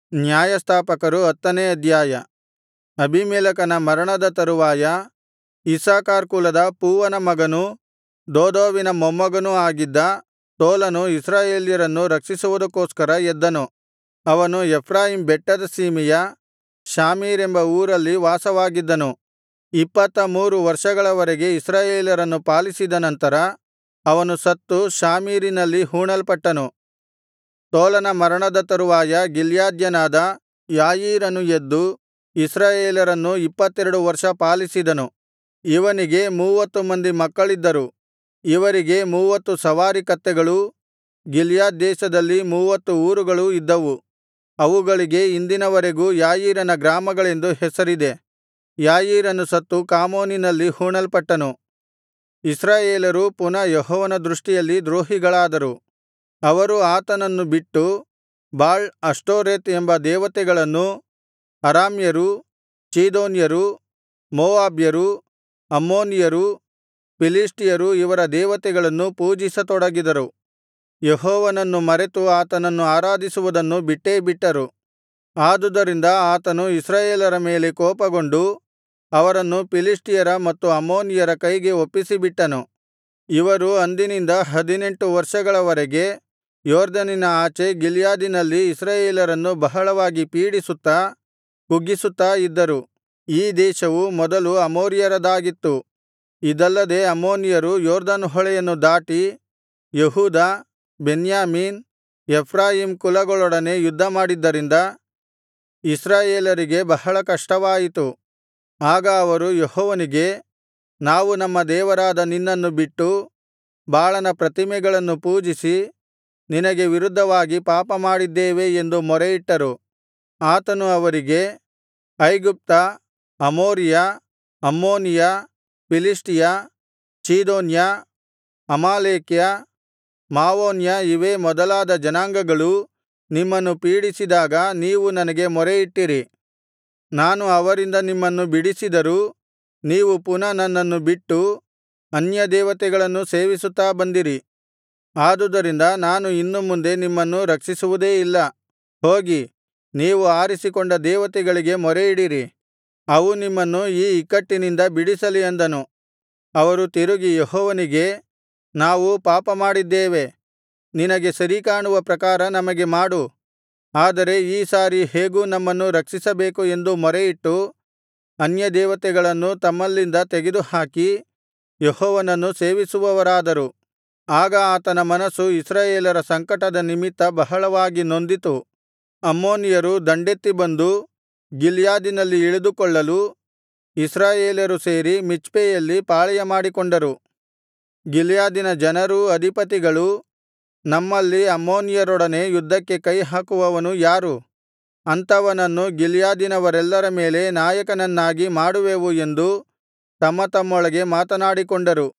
ನ್ಯಾಯಸ್ಥಾಪಕರು ಹತ್ತನೇ ಅಧ್ಯಾಯ ಅಬೀಮೆಲೆಕನ ಮರಣದ ತರುವಾಯ ಇಸ್ಸಾಕಾರ್ ಕುಲದ ಪೂವನ ಮಗನೂ ದೋದೋವಿನ ಮೊಮ್ಮಗನೂ ಆಗಿದ್ದ ತೋಲನು ಇಸ್ರಾಯೇಲ್ಯರನ್ನು ರಕ್ಷಿಸುವುದಕ್ಕೋಸ್ಕರ ಎದ್ದನು ಅವನು ಎಫ್ರಾಯೀಮ್ ಬೆಟ್ಟದ ಸೀಮೆಯ ಶಾಮೀರ್ ಎಂಬ ಊರಲ್ಲಿ ವಾಸವಾಗಿದ್ದನು ಇಪ್ಪತ್ತ ಮೂರು ವರ್ಷಗಳವರೆಗೆ ಇಸ್ರಾಯೇಲರನ್ನು ಪಾಲಿಸಿದ ನಂತರ ಅವನು ಸತ್ತು ಶಾಮೀರಿನಲ್ಲಿ ಹೂಣಲ್ಪಟ್ಟನು ತೋಲನ ಮರಣದ ತರುವಾಯ ಗಿಲ್ಯಾದ್ಯನಾದ ಯಾಯೀರನು ಎದ್ದು ಇಸ್ರಾಯೇಲರನ್ನು ಇಪ್ಪತ್ತೆರಡು ವರ್ಷ ಪಾಲಿಸಿದನು ಇವನಿಗೆ ಮೂವತ್ತು ಮಂದಿ ಮಕ್ಕಳಿದ್ದರು ಇವರಿಗೆ ಮೂವತ್ತು ಸವಾರಿ ಕತ್ತೆಗಳೂ ಗಿಲ್ಯಾದ್ ದೇಶದಲ್ಲಿ ಮೂವತ್ತು ಊರುಗಳೂ ಇದ್ದವು ಅವುಗಳಿಗೆ ಇಂದಿನವರೆಗೂ ಯಾಯೀರನ ಗ್ರಾಮಗಳೆಂದು ಹೆಸರಿದೆ ಯಾಯೀರನು ಸತ್ತು ಕಾಮೋನಿನಲ್ಲಿ ಹೂಣಲ್ಪಟ್ಟನು ಇಸ್ರಾಯೇಲರು ಪುನಃ ಯೆಹೋವನ ದೃಷ್ಟಿಯಲ್ಲಿ ದ್ರೋಹಿಗಳಾದರು ಅವರು ಆತನನ್ನು ಬಿಟ್ಟು ಬಾಳ್ ಅಷ್ಟೋರೆತ್ ಎಂಬ ದೇವತೆಗಳನ್ನೂ ಅರಾಮ್ಯರು ಚೀದೋನ್ಯರು ಮೋವಾಬ್ಯರು ಅಮ್ಮೋನಿಯರು ಫಿಲಿಷ್ಟಿಯರು ಇವರ ದೇವತೆಗಳನ್ನು ಪೂಜಿಸತೊಡಗಿದರು ಯೆಹೋವನನ್ನು ಮರೆತು ಆತನನ್ನು ಆರಾಧಿಸುವುದನ್ನು ಬಿಟ್ಟೇ ಬಿಟ್ಟರು ಆದುದರಿಂದ ಆತನು ಇಸ್ರಾಯೇಲರ ಮೇಲೆ ಕೋಪಗೊಂಡು ಅವರನ್ನು ಫಿಲಿಷ್ಟಿಯರ ಮತ್ತು ಅಮ್ಮೋನಿಯರ ಕೈಗೆ ಒಪ್ಪಿಸಿಬಿಟ್ಟನು ಇವರು ಅಂದಿನಿಂದ ಹದಿನೆಂಟು ವರ್ಷಗಳವರೆಗೆ ಯೊರ್ದನಿನ ಆಚೆ ಗಿಲ್ಯಾದಿನಲ್ಲಿ ಇಸ್ರಾಯೇಲರನ್ನು ಬಹಳವಾಗಿ ಪೀಡಿಸುತ್ತಾ ಕುಗ್ಗಿಸುತ್ತಾ ಇದ್ದರು ಈ ದೇಶವು ಮೊದಲು ಅಮೋರಿಯರದಾಗಿತ್ತು ಇದಲ್ಲದೆ ಅಮ್ಮೋನಿಯರು ಯೊರ್ದನ್ ಹೊಳೆಯನ್ನು ದಾಟಿ ಯೆಹೂದ ಬೆನ್ಯಾಮೀನ್ ಎಫ್ರಾಯೀಮ್ ಕುಲಗಳೊಡನೆ ಯುದ್ಧಮಾಡಿದ್ದರಿಂದ ಇಸ್ರಾಯೇಲರಿಗೆ ಬಹಳ ಕಷ್ಟವಾಯಿತು ಆಗ ಅವರು ಯೆಹೋವನಿಗೆ ನಾವು ನಮ್ಮ ದೇವರಾದ ನಿನ್ನನ್ನು ಬಿಟ್ಟು ಬಾಳನ ಪ್ರತಿಮೆಗಳನ್ನು ಪೂಜಿಸಿ ನಿನಗೆ ವಿರುದ್ಧವಾಗಿ ಪಾಪಮಾಡಿದ್ದೇವೆ ಎಂದು ಮೊರೆಯಿಟ್ಟರು ಆತನು ಅವರಿಗೆ ಐಗುಪ್ತ ಅಮೋರಿಯ ಅಮ್ಮೋನಿಯ ಫಿಲಿಷ್ಟಿಯ ಚೀದೋನ್ಯ ಅಮಾಲೇಕ್ಯ ಮಾವೋನ್ಯ ಇವೇ ಮೊದಲಾದ ಜನಾಂಗಗಳು ನಿಮ್ಮನ್ನು ಪೀಡಿಸಿದಾಗ ನೀವು ನನಗೆ ಮೊರೆಯಿಟ್ಟಿರಿ ನಾನು ಅವರಿಂದ ನಿಮ್ಮನ್ನು ಬಿಡಿಸಿದರೂ ನೀವು ಪುನಃ ನನ್ನನ್ನು ಬಿಟ್ಟು ಅನ್ಯದೇವತೆಗಳನ್ನು ಸೇವಿಸುತ್ತಾ ಬಂದಿರಿ ಆದುದರಿಂದ ನಾನು ಇನ್ನು ಮುಂದೆ ನಿಮ್ಮನ್ನು ರಕ್ಷಿಸುವುದೇ ಇಲ್ಲ ಹೋಗಿ ನೀವು ಆರಿಸಿಕೊಂಡ ದೇವತೆಗಳಿಗೆ ಮೊರೆಯಿಡಿರಿ ಅವು ನಿಮ್ಮನ್ನು ಈ ಇಕ್ಕಟ್ಟಿನಿಂದ ಬಿಡಿಸಲಿ ಅಂದನು ಅವರು ತಿರುಗಿ ಯೆಹೋವನಿಗೆ ನಾವು ಪಾಪಮಾಡಿದ್ದೇವೆ ನಿನಗೆ ಸರಿಕಾಣುವ ಪ್ರಕಾರ ನಮಗೆ ಮಾಡು ಆದರೆ ಈ ಸಾರಿ ಹೇಗೂ ನಮ್ಮನ್ನು ರಕ್ಷಿಸಬೇಕು ಎಂದು ಮೊರೆಯಿಟ್ಟು ಅನ್ಯದೇವತೆಗಳನ್ನು ತಮ್ಮಲ್ಲಿಂದ ತೆಗೆದುಹಾಕಿ ಯೆಹೋವನನ್ನು ಸೇವಿಸುವವರಾದರು ಆಗ ಆತನ ಮನಸ್ಸು ಇಸ್ರಾಯೇಲರ ಸಂಕಟದ ನಿಮಿತ್ತ ಬಹಳವಾಗಿ ನೊಂದಿತು ಅಮ್ಮೋನಿಯರು ದಂಡೆತ್ತಿ ಬಂದು ಗಿಲ್ಯಾದಿನಲ್ಲಿ ಇಳಿದುಕೊಳ್ಳಲು ಇಸ್ರಾಯೇಲರು ಸೇರಿ ಮಿಚ್ಪೆಯಲ್ಲಿ ಪಾಳೆಯಮಾಡಿಕೊಂಡರು ಗಿಲ್ಯಾದಿನ ಜನರೂ ಅಧಿಪತಿಗಳೂ ನಮ್ಮಲ್ಲಿ ಅಮ್ಮೋನಿಯರೊಡನೆ ಯುದ್ಧಕ್ಕೆ ಕೈಹಾಕುವವನು ಯಾರು ಅಂಥವನನ್ನು ಗಿಲ್ಯಾದಿನವರೆಲ್ಲರ ಮೇಲೆ ನಾಯಕನನ್ನಾಗಿ ಮಾಡುವೆವು ಎಂದು ತಮ್ಮತಮ್ಮೊಳಗೆ ಮಾತನಾಡಿಕೊಂಡರು